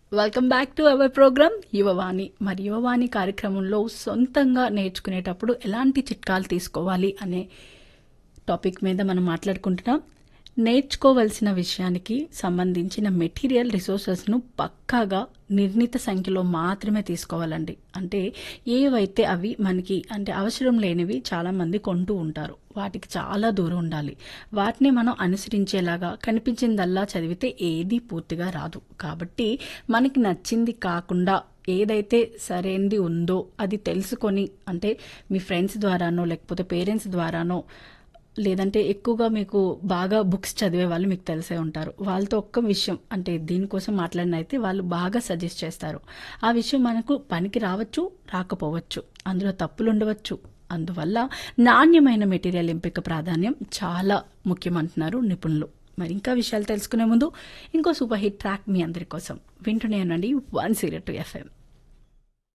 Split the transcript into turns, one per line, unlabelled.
welcome back to our program Yuvavani మరి యువవాణి కార్యక్రమంలో సొంతంగా నేర్చుకునేటప్పుడు ఎలాంటి చిట్కాలు తీసుకోవాలి అనే టాపిక్ మీద మనం మాట్లాడుకుంటున్నాం నేర్చుకోవలసిన విషయానికి సంబంధించిన మెటీరియల్ రిసోర్సెస్ను పక్కాగా నిర్ణీత సంఖ్యలో మాత్రమే తీసుకోవాలండి అంటే ఏవైతే అవి మనకి అంటే అవసరం లేనివి చాలామంది కొంటూ ఉంటారు వాటికి చాలా దూరం ఉండాలి వాటిని మనం అనుసరించేలాగా కనిపించిందల్లా చదివితే ఏది పూర్తిగా రాదు కాబట్టి మనకి నచ్చింది కాకుండా ఏదైతే సరైనది ఉందో అది తెలుసుకొని అంటే మీ ఫ్రెండ్స్ ద్వారానో లేకపోతే పేరెంట్స్ ద్వారానో లేదంటే ఎక్కువగా మీకు బాగా బుక్స్ చదివే వాళ్ళు మీకు తెలిసే ఉంటారు వాళ్ళతో ఒక్క విషయం అంటే దీనికోసం మాట్లాడిన అయితే వాళ్ళు బాగా సజెస్ట్ చేస్తారు ఆ విషయం మనకు పనికి రావచ్చు రాకపోవచ్చు అందులో తప్పులు ఉండవచ్చు అందువల్ల నాణ్యమైన మెటీరియల్ ఎంపిక ప్రాధాన్యం చాలా ముఖ్యమంటున్నారు నిపుణులు మరి ఇంకా విషయాలు తెలుసుకునే ముందు ఇంకో సూపర్ హిట్ ట్రాక్ మీ అందరి కోసం వింటూనే ఉండండి వన్ జీరో టూ ఎఫ్ఎం